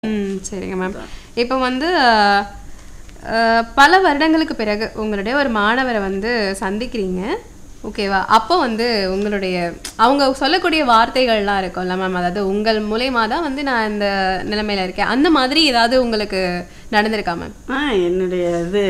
ம் சரிங்க மேம் இப்போ வந்து அஹ், அஹ், பல வருடங்களுக்கு பிறகு உங்களுடைய ஒரு மாணவரை வந்து சந்திக்கிறீங்க ஓகேவா அப்போ வந்து உங்களுடைய அவங்க சொல்லக்கூடிய வார்த்தைகள்லாம் இருக்கும்ல மேம் அதாவது உங்கள் மூலயமா தான் வந்து நான் இந்த நிலைமையில இருக்கேன் அந்த மாதிரி ஏதாவது உங்களுக்கு நடந்திருக்கா மேம் ஆ என்னுடைய இது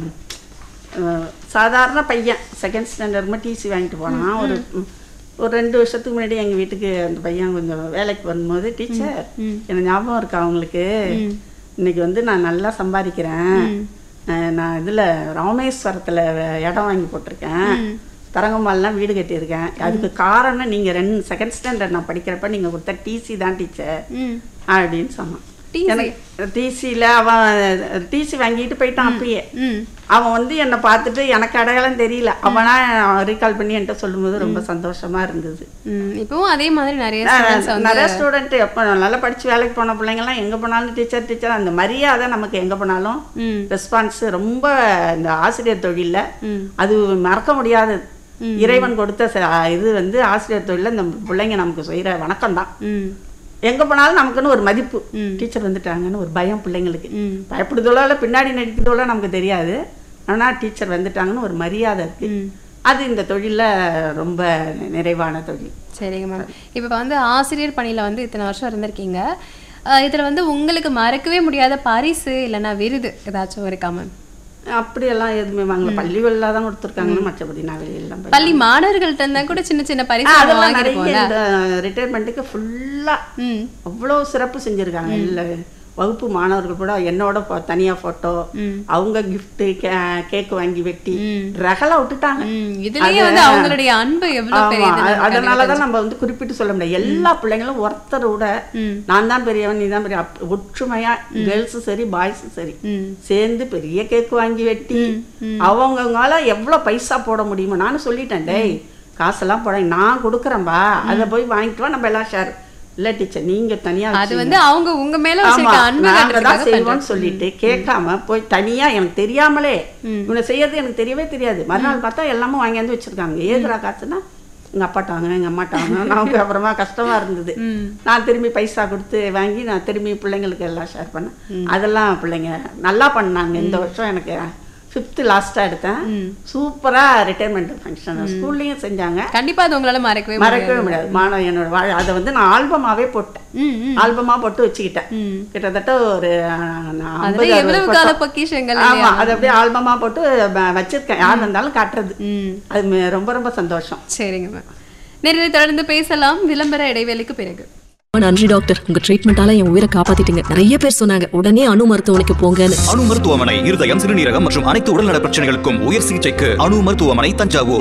அஹ், சாதாரண பையன் செகண்ட் ஸ்டாண்டர்ட் டிசி வாங்கிட்டு போனான் ஒரு ஒரு ரெண்டு வருஷத்துக்கு முன்னாடி எங்கள் வீட்டுக்கு அந்த பையன் கொஞ்சம் வேலைக்கு வரும்போது டீச்சர் எனக்கு ஞாபகம் இருக்கா அவங்களுக்கு இன்னைக்கு வந்து நான் நல்லா சம்பாதிக்கிறேன் அஹ், நான் இதில் ராமேஸ்வரத்தில் இடம் வாங்கி போட்டிருக்கேன் தரங்கம்பால்லாம் வீடு கட்டியிருக்கேன் அதுக்கு காரணம் நீங்கள் ரெண்டு செகண்ட் ஸ்டாண்டர்ட் நான் படிக்கிறப்ப நீங்கள் கொடுத்த டிசி தான் டீச்சர் ம் அப்படின்னு சொன்னான் TC? எனக்கு டிசியில் அவன் டிசி வாங்கிட்டு போயிட்டான் அப்பயே ம் அவன் வந்து என்னை பார்த்துட்டு எனக்கு அடையாளம் தெரியல அவனா ரீகால் பண்ணி என்கிட்ட சொல்லும்போது ரொம்ப சந்தோஷமா இருந்தது ம் இப்போவும் அதே மாதிரி நிறைய ஸ்டூடெண்ட்ஸ் வந்து நிறைய ஸ்டூடெண்ட் எப்போ நல்லா படிச்சு வேலைக்கு போன பிள்ளைங்கலாம் எங்க போனாலும் டீச்சர் டீச்சர் அந்த மரியாதை நமக்கு எங்க போனாலும் ம் ரெஸ்பான்ஸ் ரொம்ப இந்த ஆசிரியர் தொழில்ல ம் அது மறக்க முடியாதது இறைவன் கொடுத்த ச- இது வந்து ஆசிரியர் தொழில இந்த பிள்ளைங்க நமக்கு செய்யற வணக்கம் தான் ம் எங்க போனாலும் நமக்குன்னு ஒரு மதிப்பு ம். டீச்சர் வந்துட்டாங்கன்னு ஒரு பயம் பிள்ளைங்களுக்கு ம் பயப்படுதோல இல்லை பின்னாடி நடிக்கிறதோல நமக்கு தெரியாது ஆனா டீச்சர் வந்துட்டாங்கன்னு ஒரு மரியாதை இருக்கு ம் அது இந்த தொழில்ல ரொம்ப நிறைவான தொழில் சரிங்க மேம் இப்போ வந்து ஆசிரியர் பணியில் வந்து இத்தனை வருஷம் இருந்திருக்கீங்க அஹ் இதுல வந்து உங்களுக்கு மறக்கவே முடியாத பரிசு இல்லைன்னா விருது ஏதாச்சும் இருக்கா மேம் அப்படியெல்லாம் எதுவுமே வாங்கல பள்ளிகளில் தான் கொடுத்துருக்காங்கன்னு மற்றபடி நான் வெளியெல்லாம் போய் பள்ளி மாணவர்கள்ட்ட இருந்தா கூட சின்ன சின்ன ஆ, பரிசு நம்ம அதெல்லாம் நிறைய வாங்கியிருப்போம்ல இந்த ரிட்டையர்மெண்ட்டுக்கு ஃபுல்லா ம் அவ்வளோ சிறப்பு செஞ்சிருக்காங்க இல்லை வகுப்பு மாணவர்கள் கூட என்னோட போ- தனியா போட்டோ ம். அவங்க gift கே கேக் வாங்கி வெட்டி ம். ரகலை விட்டுட்டாங்க ம் இதுலயே வந்து அவங்களுடைய அன்பு எவ்வளவு ஆமா பெரியது அ- நமக்கு அதனால தான் நம்ம வந்து குறிப்பிட்டு சொல்ல முடியாது எல்லா பிள்ளைங்களும் ஒருத்தர் விட ம். நான் தான் பெரியவன் நீ தான் பெரிய அப்- ஒற்றுமையா கேர்ள்ஸும் சரி பாய்ஸும் சரி ம் சேர்ந்து பெரிய கேக் வாங்கி வெட்டி அவங்கவுங்களால எவ்வளவு பைசா போட முடியுமோ நானும் சொல்லிட்டேன் டேய் காசெல்லாம் போட நான் கொடுக்குறேன்பா அதை போய் வாங்கிட்டு வா நம்ம எல்லாம் ஷேர் இல்ல டீச்சர் நீங்க தனியா அது வச்சுங்க. வந்து அவங்க உங்க மேல ஆமா வச்சிருக்க அன்பு நாங்க தான் காட்டுறதுக்காக செய்வோம்னு சொல்லிட்டு கேட்காம போய் தனியா எனக்கு தெரியாமலே இவனை செய்யறது எனக்கு தெரியவே தெரியாது மறுநாள் பார்த்தா எல்லாமே வாங்கியாந்து வச்சிருக்காங்க ஏதுடா காசுன்னா எங்க அப்பாட்ட வாங்கினேன் எங்க அம்மாட்ட வாங்கினேன் நமக்கு அப்புறமா கஷ்டமா இருந்தது ம் நான் திரும்பி பைசா கொடுத்து வாங்கி நான் திரும்பி பிள்ளைங்களுக்கு எல்லாம் ஷேர் பண்ணேன் அதெல்லாம் பிள்ளைங்க நல்லா பண்ணாங்க இந்த வருஷம் எனக்கு ஃபிஃப்த்து லாஸ்ட்டாக எடுத்தேன் சூப்பராக ரிட்டைர்மெண்ட் ஃபங்க்ஷன் ஸ்கூல்லையும் செஞ்சாங்க கண்டிப்பா அது உங்களால மறக்கவே முடியாது மறக்கவே முடியாது மாணவ என்னோட வாழ அதை வந்து நான் ஆல்பமாவே போட்டேன் ம் ம் ஆல்பமாக போட்டு வச்சுக்கிட்டேன் ம் கிட்டத்தட்ட ஒரு அஹ், நான் அதுல 50 எவ்வளவு அறுபது கால பக்கம். பொக்கிஷங்கள் ஆமா இல்லையா அது அப்படியே ஆல்பமா போட்டு வ- வச்சிருக்கேன் யார் வந்தாலும் காட்டுறது ம் அது ம- ரொம்ப ரொம்ப சந்தோஷம் சரிங்க மேம் நேரில் தொடர்ந்து பேசலாம் விளம்பர இடைவேளைக்கு பிறகு ரொம்ப நன்றி டாக்டர் உங்க ட்ரீட்மெண்டால என் உயிரை காப்பாத்திட்டீங்க நிறைய பேர் சொன்னாங்க உடனே அணு மருத்துவமனைக்கு போங்கன்னு அணு மருத்துவமனை இருதயம் சிறுநீரகம் மற்றும் அனைத்து உடல்நல பிரச்சனைகளுக்கும் உயர் சிகிச்சைக்கு அணு மருத்துவமனை தஞ்சாவூர்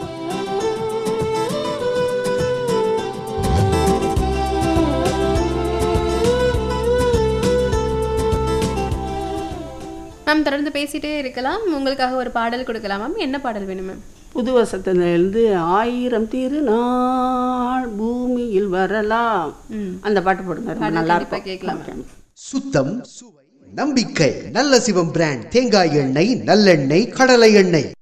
மேம் தொடர்ந்து பேசிட்டே இருக்கலாம் உங்களுக்காக ஒரு பாடல் கொடுக்கலாம் மேம் என்ன பாடல் வேணும் மேம் புது வருஷத்துலேருந்து ஆயிரம் திருநாள் பூமியில் வரலாம் ம். அந்த பாட்டு போடுங்க ரொம்ப பாடல் நல்லா கண்டிப்பா இருக்கும் கேட்கலாம். ஓகே. சுத்தம் சுவை நம்பிக்கை நல்ல சிவம் பிராண்ட் தேங்காய் எண்ணெய் நல்லெண்ணெய் கடலை எண்ணெய்